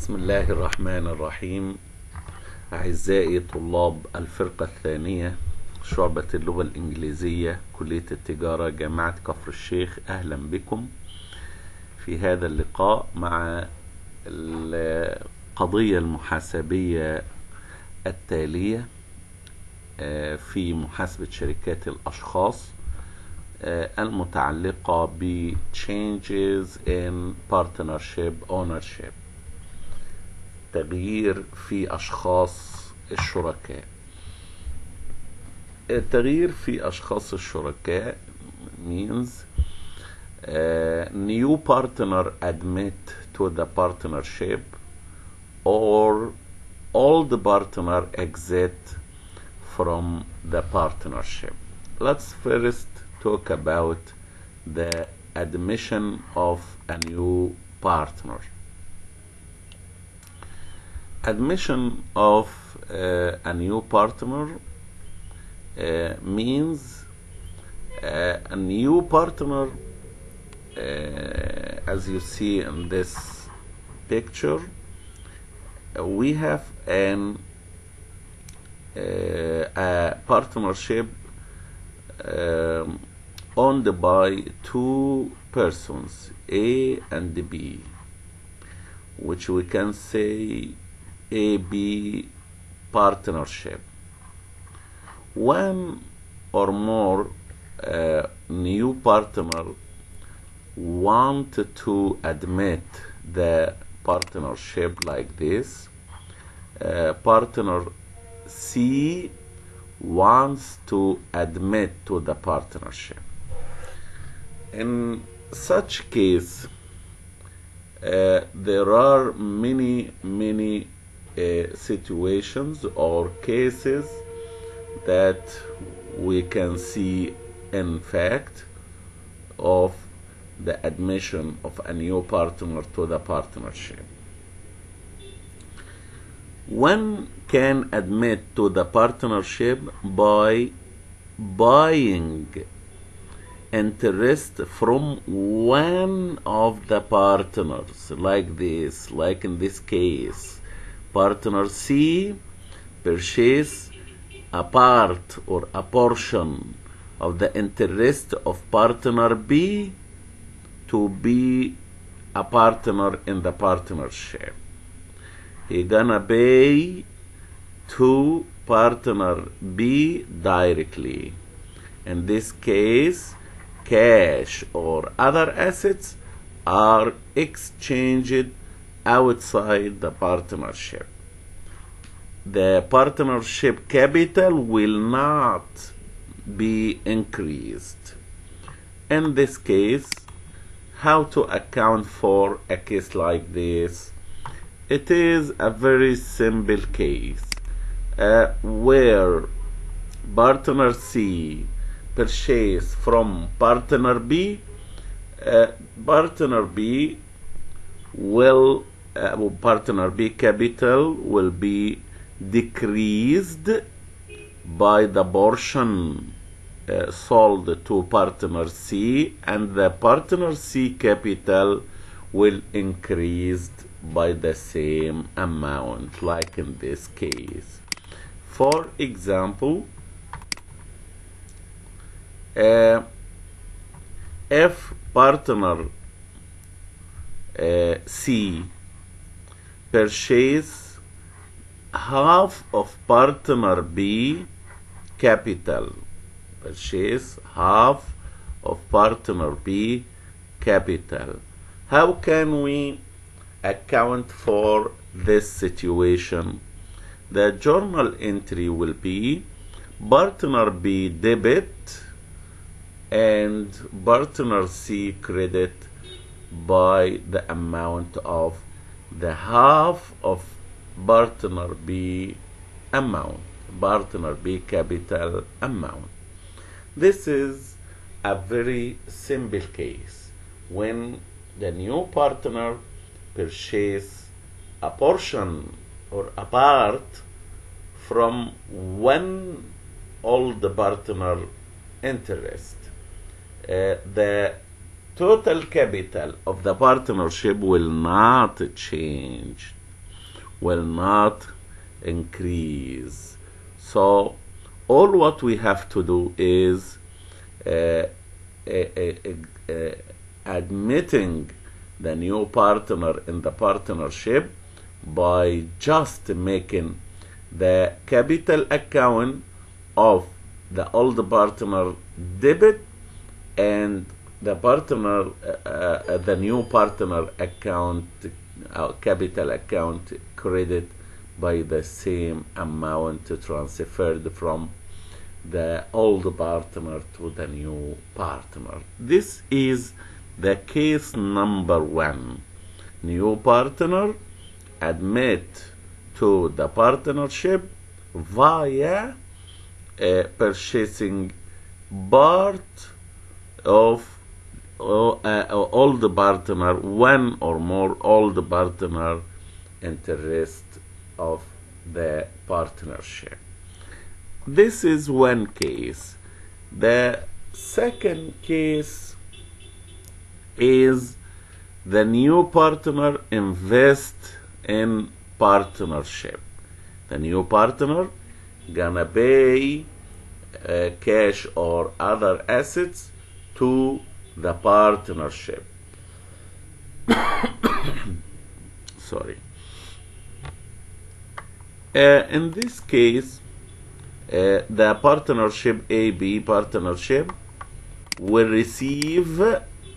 بسم الله الرحمن الرحيم أعزائي طلاب الفرقة الثانية شعبة اللغة الإنجليزية كلية التجارة جامعة كفر الشيخ أهلا بكم في هذا اللقاء مع القضية المحاسبية التالية آه، في محاسبة شركات الأشخاص آه، المتعلقة ب changes in partnership ownership تغيير في أشخاص الشركاء التغيير في أشخاص الشركاء means uh, new partner admit to the partnership or old partner exit from the partnership. Let's first talk about the admission of a new partner. Admission of uh, a new partner uh, means uh, a new partner, uh, as you see in this picture, uh, we have an uh, a partnership um, owned by two persons, A and B, which we can say AB partnership. One or more uh, new partner want to admit the partnership like this. Uh, partner C wants to admit to the partnership. In such case, uh, there are many, many uh, situations or cases that we can see in fact of the admission of a new partner to the partnership. One can admit to the partnership by buying interest from one of the partners, like this, like in this case. Partner C purchase a part or a portion of the interest of partner B to be a partner in the partnership. He gonna pay to partner B directly. In this case, cash or other assets are exchanged outside the partnership. The partnership capital will not be increased. In this case, how to account for a case like this? It is a very simple case uh, where partner C purchase from partner B, uh, partner B will uh, partner B capital will be decreased by the portion uh, sold to partner C and the partner C capital will increase by the same amount like in this case for example uh, if partner uh, C purchase half of partner B capital purchase half of partner B capital how can we account for this situation the journal entry will be partner B debit and partner C credit by the amount of the half of partner B amount, partner B capital amount. This is a very simple case when the new partner purchase a portion or a part from one old partner interest. Uh, the total capital of the partnership will not change will not increase. So all what we have to do is uh, uh, uh, uh, admitting the new partner in the partnership by just making the capital account of the old partner debit and the partner uh, uh, the new partner account uh, capital account credit by the same amount transferred from the old partner to the new partner this is the case number one new partner admit to the partnership via uh, purchasing part of uh, uh, all the partner one or more all the partner interest of the partnership this is one case the second case is the new partner invest in partnership the new partner gonna pay uh, cash or other assets to the partnership sorry uh, in this case uh, the partnership AB partnership will receive uh,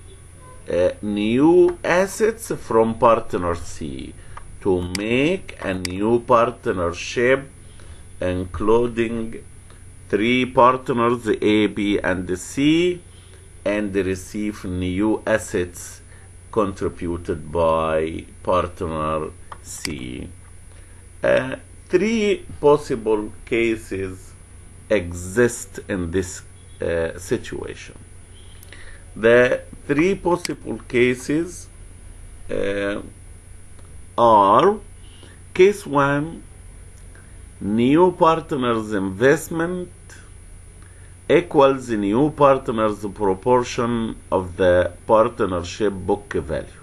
new assets from partner C to make a new partnership including three partners A, B, and C and receive new assets contributed by partner C. Uh, three possible cases exist in this uh, situation. The three possible cases uh, are case one new partners investment equals new partners proportion of the partnership book value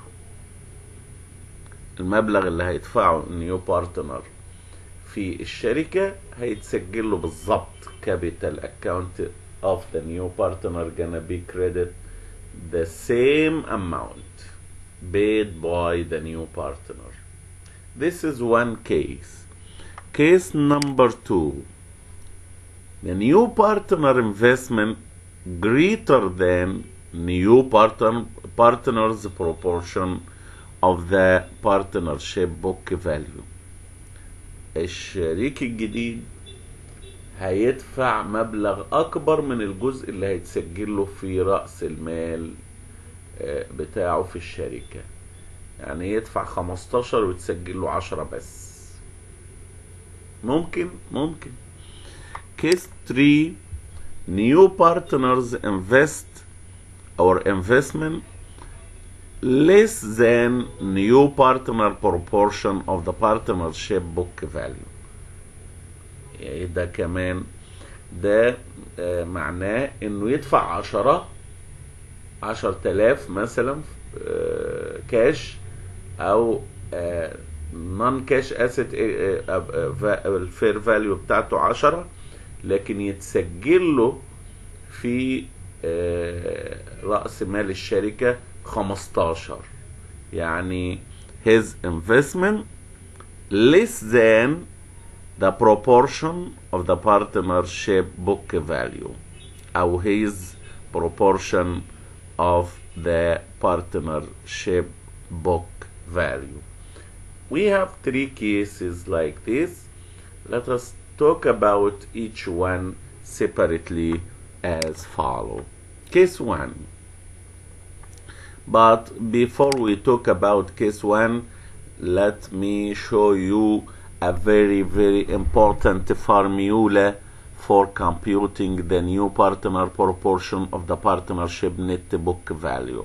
المبلغ اللي هيدفعه النيو بارتنر في الشركة هيتسجل له بالظبط capital account of the new partner gonna be credit the same amount paid by the new partner this is one case case number two the new partner investment greater than new partner partner's proportion of the partnership book value الشريك الجديد هيدفع مبلغ اكبر من الجزء اللي هيتسجل له في رأس المال بتاعه في الشركة يعني يدفع 15 ويتسجل له 10 بس ممكن ممكن case 3 new partners invest or investment less than new partner proportion of the partnership book value يعني ده كمان ده آه معناه انه يدفع عشرة عشر تلاف مثلا آه كاش او نون كاش اسيت الفير فاليو بتاعته عشرة لكن يتسجل له في آه رأس مال الشركة 15 يعني his investment less than the proportion of the partnership book value أو his proportion of the partnership book value we have three cases like this let us talk about each one separately as follow case one but before we talk about case one let me show you a very very important formula for computing the new partner proportion of the partnership net book value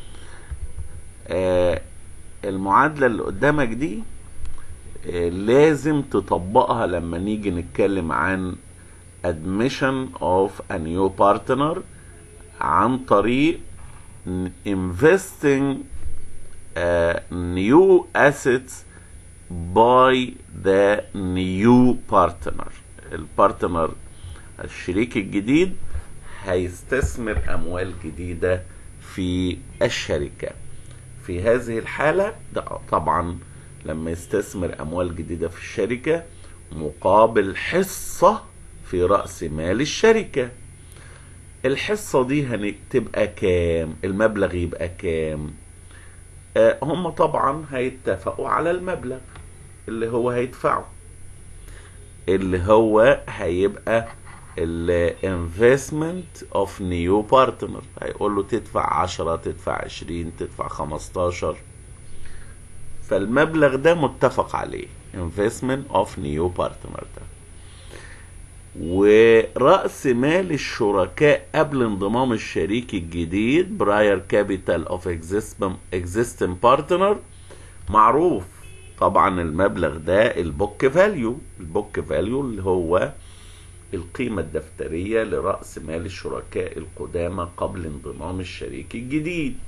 آه المعادلة اللي قدامك دي آه لازم تطبقها لما نيجي نتكلم عن admission of a new partner عن طريق investing uh, new assets by the new partner البارتنر الشريك الجديد هيستثمر اموال جديده في الشركه في هذه الحاله ده طبعا لما يستثمر اموال جديده في الشركه مقابل حصه في راس مال الشركه الحصه دي هتبقى كام المبلغ يبقى كام آه هم طبعا هيتفقوا على المبلغ اللي هو هيدفعه اللي هو هيبقى الانفستمنت اوف نيو بارتنر هيقول له تدفع 10 تدفع 20 تدفع 15 فالمبلغ ده متفق عليه investment of new partner ده ورأس مال الشركاء قبل انضمام الشريك الجديد براير كابيتال اوف existing partner معروف طبعا المبلغ ده البوك فاليو البوك فاليو اللي هو القيمة الدفترية لرأس مال الشركاء القدامى قبل انضمام الشريك الجديد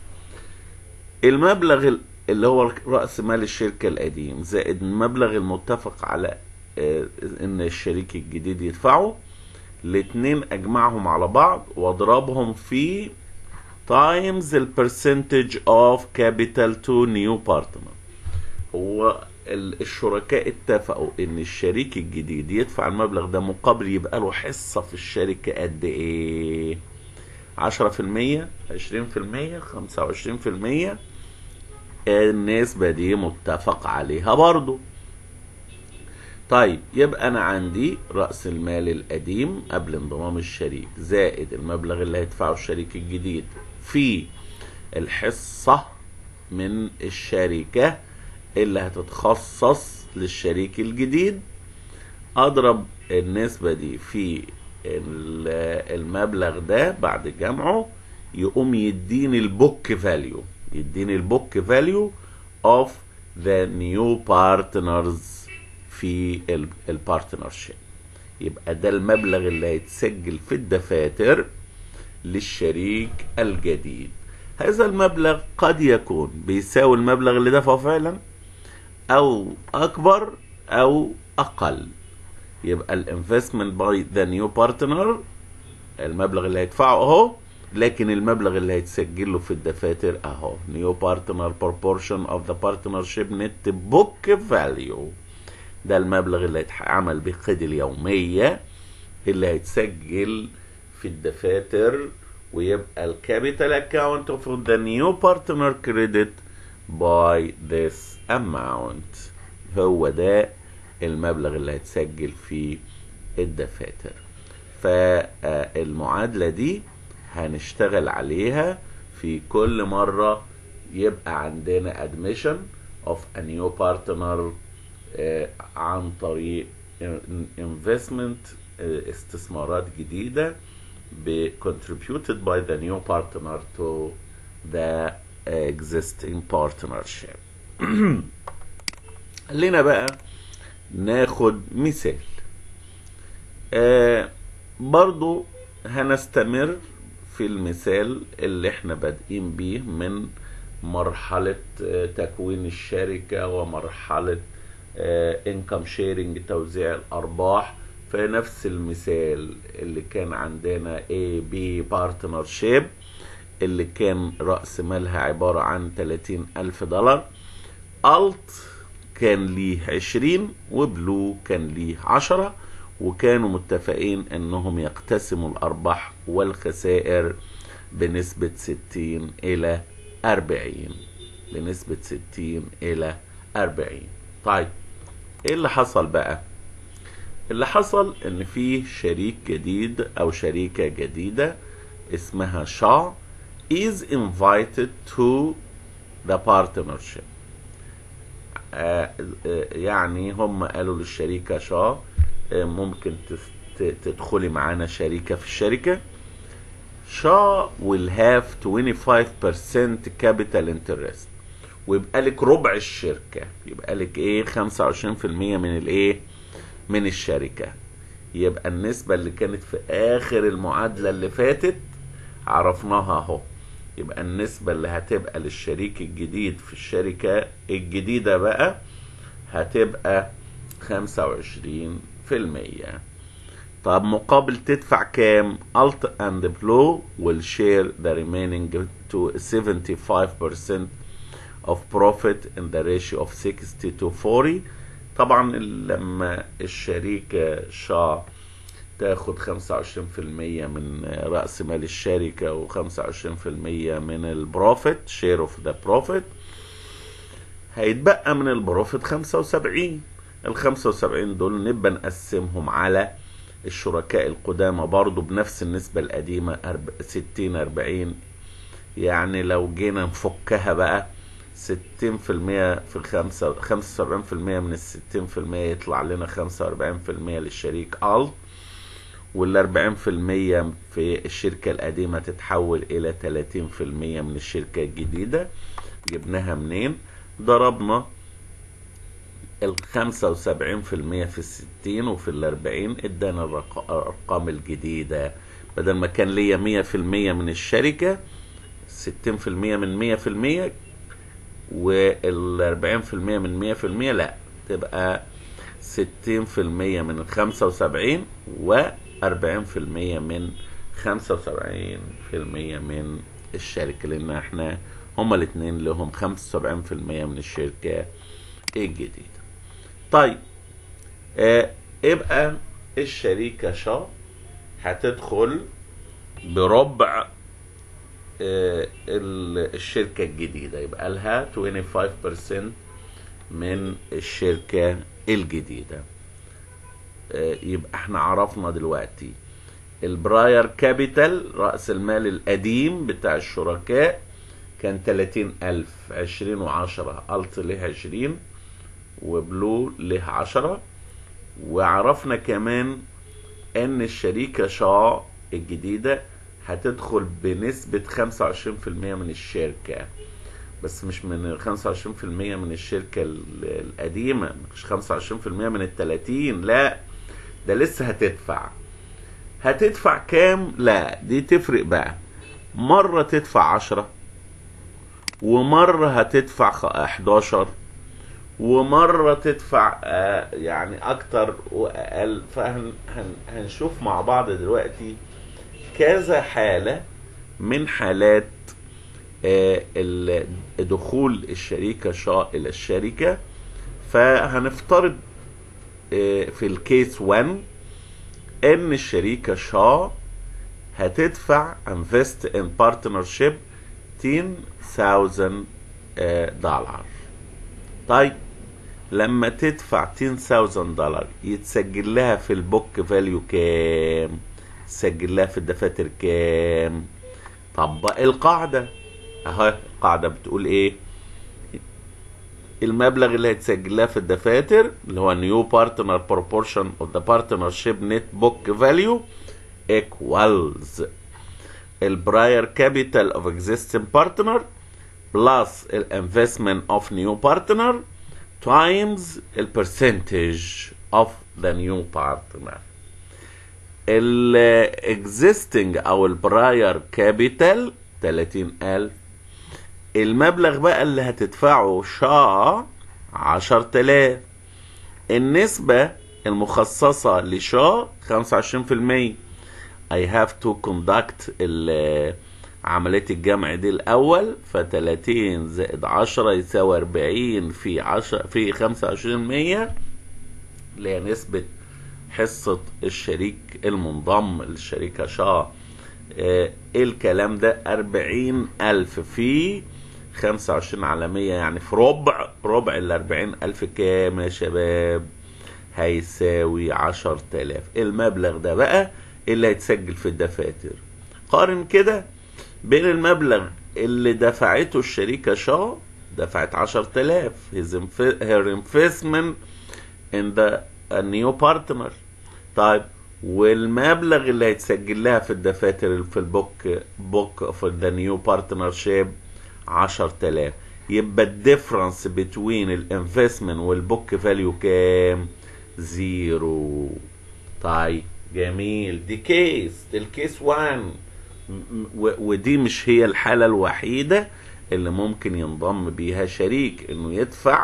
المبلغ اللي هو رأس مال الشركة القديم زائد المبلغ المتفق على ان الشريك الجديد يدفعه الاتنين اجمعهم على بعض واضربهم في times the percentage of capital to new partner هو الشركاء اتفقوا ان الشريك الجديد يدفع المبلغ ده مقابل يبقى له حصة في الشركة قد ايه عشرة في المية عشرين في المية خمسة وعشرين في المية النسبة دي متفق عليها برضو طيب يبقى انا عندي رأس المال القديم قبل انضمام الشريك زائد المبلغ اللي هيدفعه الشريك الجديد في الحصة من الشركة اللي هتتخصص للشريك الجديد اضرب النسبة دي في المبلغ ده بعد جمعه يقوم يديني البوك فاليو يديني البوك فاليو اوف ذا نيو بارتنرز في البارتنرشيب يبقى ده المبلغ اللي هيتسجل في الدفاتر للشريك الجديد هذا المبلغ قد يكون بيساوي المبلغ اللي دفعه فعلا او اكبر او اقل يبقى الانفستمنت باي ذا نيو بارتنر المبلغ اللي هيدفعه اهو لكن المبلغ اللي هيتسجل له في الدفاتر اهو نيو بارتنر بروبورشن اوف ذا بارتنرشيب نت بوك فاليو ده المبلغ اللي هيتعمل بقيد اليومية اللي هيتسجل في الدفاتر ويبقى الكابيتال اكاونت اوف ذا نيو بارتنر كريدت باي ذس اماونت هو ده المبلغ اللي هيتسجل في الدفاتر فالمعادلة دي هنشتغل عليها في كل مرة يبقى عندنا admission of a new partner عن طريق investment استثمارات جديدة contributed by the new partner to the existing partnership خلينا بقى ناخد مثال آه برضو هنستمر في المثال اللي احنا بادئين بيه من مرحلة آه تكوين الشركة ومرحلة انكم شيرنج توزيع الارباح في نفس المثال اللي كان عندنا A B partnership اللي كان رأس مالها عبارة عن 30 ألف دولار ألت كان ليه 20 وبلو كان ليه 10 وكانوا متفقين انهم يقتسموا الارباح والخسائر بنسبة 60 الى 40 بنسبة 60 الى 40 طيب ايه اللي حصل بقى اللي حصل ان في شريك جديد او شريكة جديدة اسمها شا is invited to the partnership آه يعني هم قالوا للشريكة شا آه ممكن تدخلي معانا شريكة في الشركة شا will have 25% capital interest ويبقى لك ربع الشركة يبقى لك ايه 25% من الايه من الشركة يبقى النسبة اللي كانت في اخر المعادلة اللي فاتت عرفناها اهو يبقى النسبة اللي هتبقى للشريك الجديد في الشركة الجديدة بقى هتبقى خمسة وعشرين في المية طب مقابل تدفع كام Alt and Blue will share the remaining to 75% of profit in the ratio of 60 to 40 طبعا لما الشريكة شا تاخد 25% من رأس مال الشركة و25% من البروفيت شير اوف ذا بروفيت هيتبقى من البروفيت 75 ال 75 دول نبقى نقسمهم على الشركاء القدامى برضو بنفس النسبة القديمة 60 40 يعني لو جينا نفكها بقى 60% في الخمسة 75% من ال 60% يطلع لنا 45% للشريك ألت وال 40% في الشركة القديمة تتحول إلى 30% من الشركة الجديدة جبناها منين؟ ضربنا ال 75% في الستين وفي الأربعين ادانا الأرقام الجديدة بدل ما كان ليا 100% من الشركة 60% من 100% وال 40% من 100% لا تبقى 60% من 75 و 40% من 75% من الشركة لأن احنا هما الاتنين لهم 75% من الشركة الجديدة طيب آه يبقى الشريكة شا هتدخل بربع آه الشركة الجديدة يبقى لها 25% من الشركة الجديدة آه يبقى احنا عرفنا دلوقتي البراير كابيتال رأس المال القديم بتاع الشركاء كان 30 ألف 20 وعشرة ألت له 20 وبلو له 10 وعرفنا كمان ان الشريكة شا الجديدة هتدخل بنسبة 25% من الشركة بس مش من 25% من الشركة القديمة مش 25% من ال 30 لا ده لسه هتدفع هتدفع كام لا دي تفرق بقى مرة تدفع 10 ومرة هتدفع 11 ومرة تدفع آه يعني أكتر وأقل فهنشوف مع بعض دلوقتي كذا حالة من حالات آه دخول الشريكة شاء إلى الشركة فهنفترض آه في الكيس 1 إن الشريكة شاء هتدفع invest in partnership 10000 دولار طيب لما تدفع 10000 دولار يتسجل لها في البوك فاليو كام تسجل لها في الدفاتر كام طبق القاعدة اهو القاعدة بتقول ايه المبلغ اللي هيتسجل لها في الدفاتر اللي هو نيو بارتنر بروبورشن اوف ذا بارتنرشيب نت بوك فاليو equals البراير كابيتال اوف existing partner بلس الانفستمنت اوف نيو بارتنر تايمز البرسنتج اوف ذا نيو بارتنر الاكزيستنج او البراير كابيتال 30000 المبلغ بقى اللي هتدفعه شا 10000 النسبة المخصصة لشا 25% I have to conduct عملية الجمع دي الأول ف30 زائد 10 يساوي 40 في 10 في 25 مية اللي هي نسبة حصة الشريك المنضم للشركة شا ايه الكلام ده 40 ألف في 25 على 100 يعني في ربع ربع ال 40 ألف كام يا شباب هيساوي 10000 المبلغ ده بقى اللي هيتسجل في الدفاتر قارن كده بين المبلغ اللي دفعته الشركة شا دفعت 10000 her investment in the a new partner طيب والمبلغ اللي هيتسجل لها في الدفاتر في البوك بوك في ذا نيو بارتنرشيب 10000 يبقى الديفرنس بين الانفستمنت والبوك فاليو كام؟ زيرو طيب جميل دي كيس دي الكيس 1 ودي مش هي الحالة الوحيدة اللي ممكن ينضم بيها شريك انه يدفع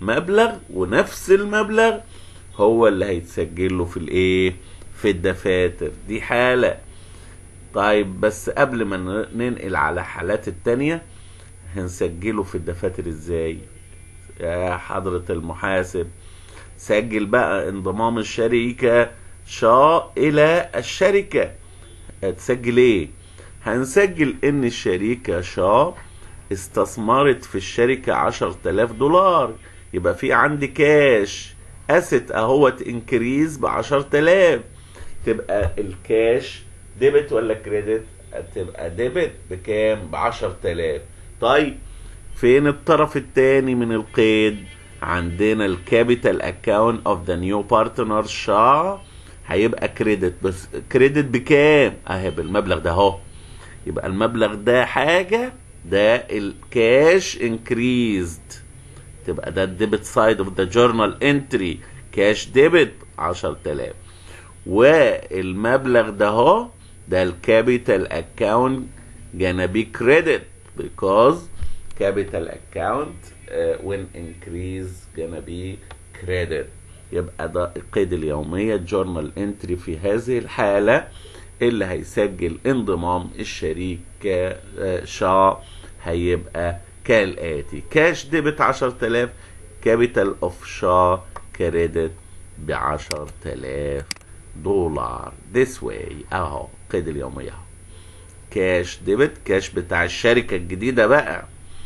مبلغ ونفس المبلغ هو اللي هيتسجل له في الايه في الدفاتر دي حالة طيب بس قبل ما ننقل على حالات التانية هنسجله في الدفاتر ازاي يا حضرة المحاسب سجل بقى انضمام الشركة شا الى الشركة هتسجل ايه هنسجل ان الشركة شا استثمرت في الشركة عشر تلاف دولار يبقى في عندي كاش اسيت اهوت انكريز بعشر تلاف تبقى الكاش ديبت ولا كريدت تبقى ديبت بكام بعشر تلاف طيب فين الطرف الثاني من القيد عندنا الكابيتال اكاونت اوف ذا نيو بارتنر شا هيبقى كريدت بس كريدت بكام اهي بالمبلغ ده اهو يبقى المبلغ ده حاجه ده الكاش انكريزد تبقى ده الديبت سايد اوف ذا جورنال انتري كاش ديبت 10000 والمبلغ ده اهو ده الكابيتال اكاونت gonna be credit because capital account uh, when increase gonna be credit يبقى ده القيد اليومية جورنال انتري في هذه الحالة اللي هيسجل انضمام الشريك شا هيبقى كالآتي كاش ديبت 10000 كابيتال اوف شا كريدت ب 10000 دولار this way اهو قيد اليومية اهو كاش ديبت كاش بتاع الشركة الجديدة بقى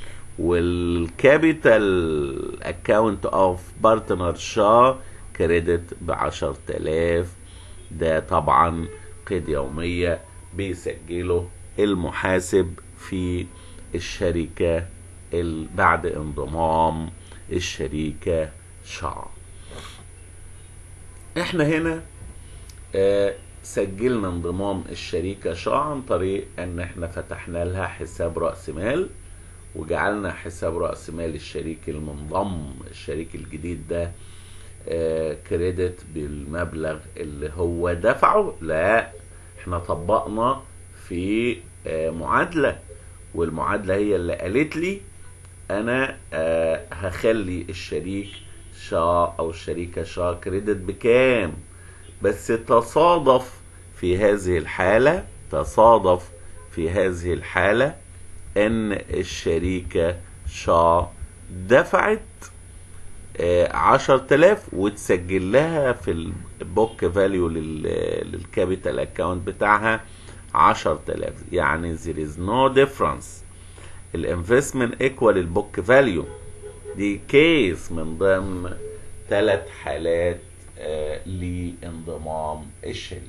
والكابيتال اكاونت اوف بارتنر شا كريدت ب 10000 ده طبعا قيد يومية بيسجله المحاسب في الشركة بعد انضمام الشركة شا احنا هنا آه سجلنا انضمام الشركة شا عن طريق ان احنا فتحنا لها حساب رأس مال وجعلنا حساب رأس مال الشريك المنضم الشريك الجديد ده آه كريدت بالمبلغ اللي هو دفعه لا احنا طبقنا في آه معادلة والمعادلة هي اللي قالت لي انا آه هخلي الشريك شا او الشريكة شا كريدت بكام بس تصادف في هذه الحالة تصادف في هذه الحالة ان الشريكة شا دفعت عشر تلاف وتسجل لها في البوك فاليو للكابيتال اكاونت بتاعها عشر تلاف يعني there is no difference الانفستمنت ايكوال البوك فاليو دي كيس من ضمن ثلاث حالات آه لانضمام الشريك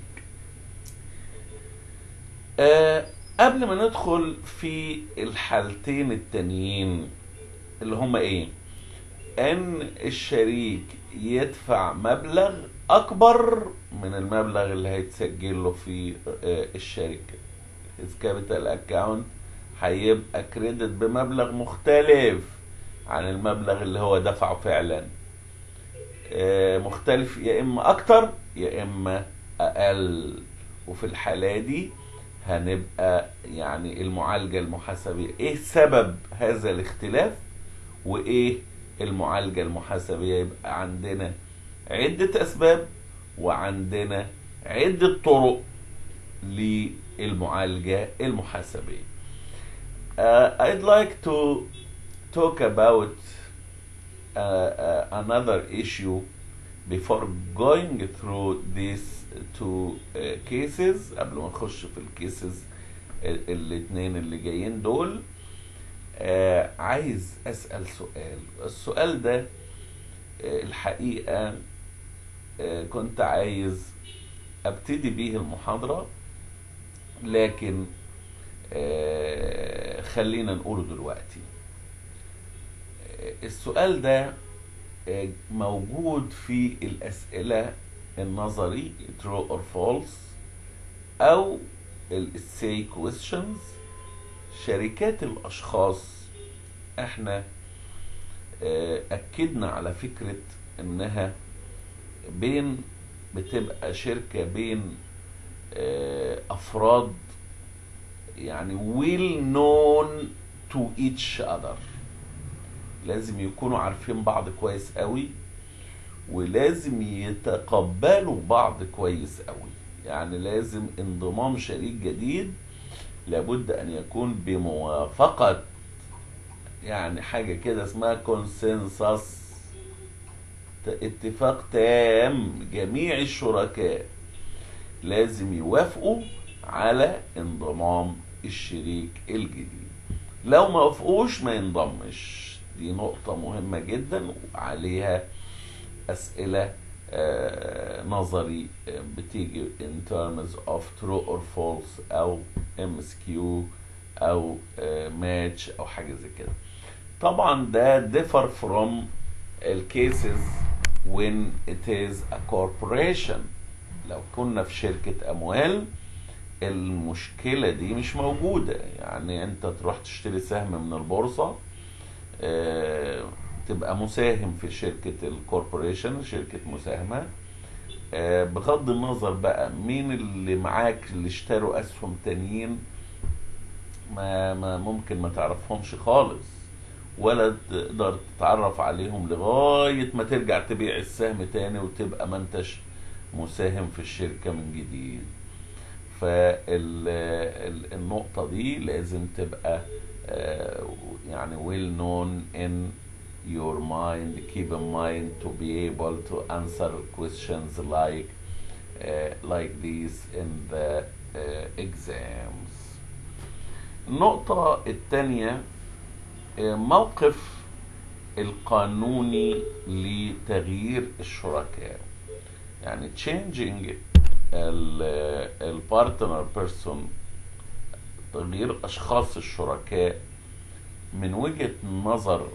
آه قبل ما ندخل في الحالتين التانيين اللي هما ايه ان الشريك يدفع مبلغ اكبر من المبلغ اللي هيتسجل له في آه الشركه his capital account هيبقى كريدت بمبلغ مختلف عن المبلغ اللي هو دفعه فعلا مختلف يا اما اكتر يا اما اقل وفي الحالة دي هنبقى يعني المعالجة المحاسبية ايه سبب هذا الاختلاف وايه المعالجة المحاسبية يبقى عندنا عدة اسباب وعندنا عدة طرق للمعالجة المحاسبية uh, I'd like to talk about uh, uh, another issue before going through these two uh, cases قبل ما نخش في الكيسز الاثنين اللي جايين دول uh, عايز اسال سؤال السؤال ده uh, الحقيقه uh, كنت عايز ابتدي بيه المحاضره لكن uh, خلينا نقوله دلوقتي السؤال ده موجود في الأسئلة النظري true or false أو ال say questions شركات الأشخاص احنا أكدنا على فكرة إنها بين بتبقى شركة بين أفراد يعني well known to each other لازم يكونوا عارفين بعض كويس قوي ولازم يتقبلوا بعض كويس قوي يعني لازم انضمام شريك جديد لابد ان يكون بموافقة يعني حاجة كده اسمها كونسنسس اتفاق تام جميع الشركاء لازم يوافقوا على انضمام الشريك الجديد لو ما وافقوش ما ينضمش دي نقطة مهمة جدا وعليها أسئلة آه نظري آه بتيجي in terms of true or false أو MSQ أو آه match أو حاجة زي كده طبعا ده differ from الكيسز when it is a corporation لو كنا في شركة أموال المشكلة دي مش موجودة يعني أنت تروح تشتري سهم من البورصة آه تبقى مساهم في شركة الكوربوريشن شركة مساهمة آه بغض النظر بقى مين اللي معاك اللي اشتروا أسهم تانيين ما, ما ممكن ما تعرفهمش خالص ولا تقدر تتعرف عليهم لغاية ما ترجع تبيع السهم تاني وتبقى ما انتش مساهم في الشركة من جديد فالنقطة دي لازم تبقى يعني well known in your mind keep in mind to be able to answer questions like uh, like these in the uh, exams النقطة الثانية موقف القانوني لتغيير الشركاء يعني changing البارتنر بيرسون تغيير اشخاص الشركاء من وجهة نظر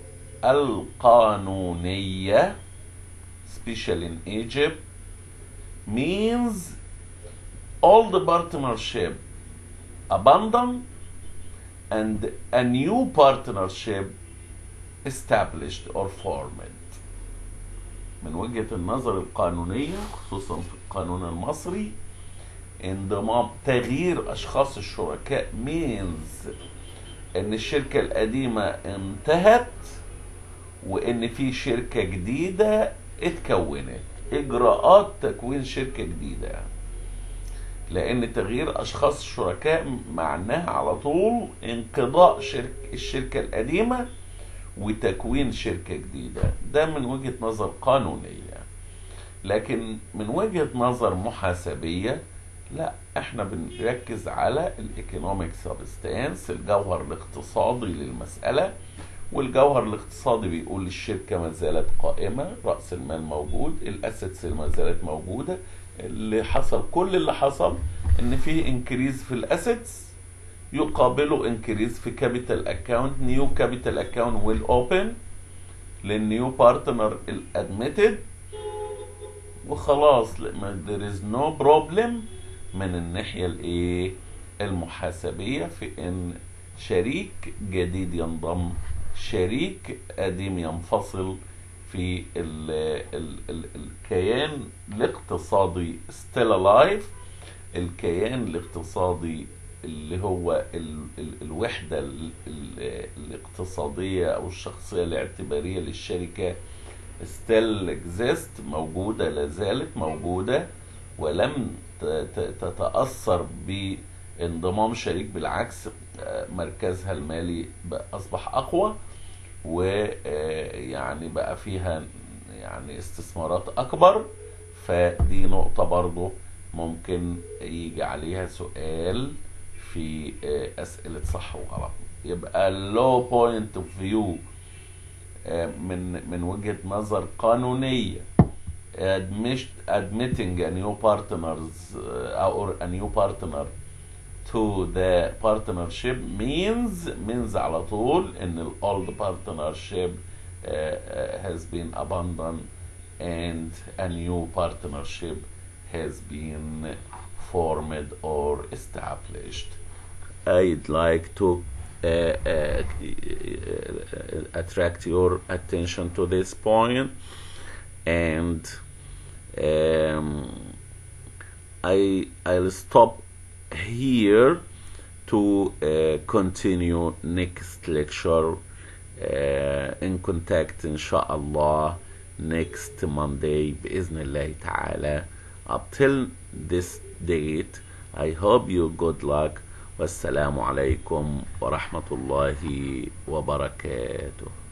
القانونية especially in Egypt means all the partnership abandoned and a new partnership established or formed من وجهة النظر القانونية خصوصا في القانون المصري انضمام تغيير أشخاص الشركاء means إن الشركة القديمة انتهت وإن في شركة جديدة اتكونت إجراءات تكوين شركة جديدة لأن تغيير أشخاص الشركاء معناها على طول انقضاء شرك الشركة القديمة وتكوين شركة جديدة ده من وجهة نظر قانونية لكن من وجهة نظر محاسبية لا احنا بنركز على الايكونوميك سبستانس الجوهر الاقتصادي للمسألة والجوهر الاقتصادي بيقول الشركة ما زالت قائمة رأس المال موجود الاسيتس ما زالت موجودة اللي حصل كل اللي حصل ان في انكريز في الاسيتس يقابله انكريز في كابيتال اكاونت نيو كابيتال اكاونت ويل اوبن للنيو بارتنر الادميتد وخلاص there is no problem من الناحيه الايه المحاسبيه في ان شريك جديد ينضم شريك قديم ينفصل في ال ال ال الكيان الاقتصادي still alive الكيان الاقتصادي اللي هو ال ال الوحدة ال ال الاقتصادية أو الشخصية الاعتبارية للشركة still exist موجودة لازالت موجودة ولم تتأثر بانضمام شريك بالعكس مركزها المالي أصبح أقوى ويعني بقى فيها يعني استثمارات أكبر فدي نقطة برضو ممكن يجي عليها سؤال في أسئلة صح وغلط يبقى low point of view من من وجهة نظر قانونية admitting a new partners or a new partner to the partnership means means على طول ان ال old partnership uh, uh, has been abandoned and a new partnership has been formed or established. I'd like to uh, uh, attract your attention to this point and um, I I'll stop here to uh, continue next lecture uh, in contact إن شاء الله next Monday بإذن الله تعالى up till this date I hope you good luck والسلام عليكم ورحمة الله وبركاته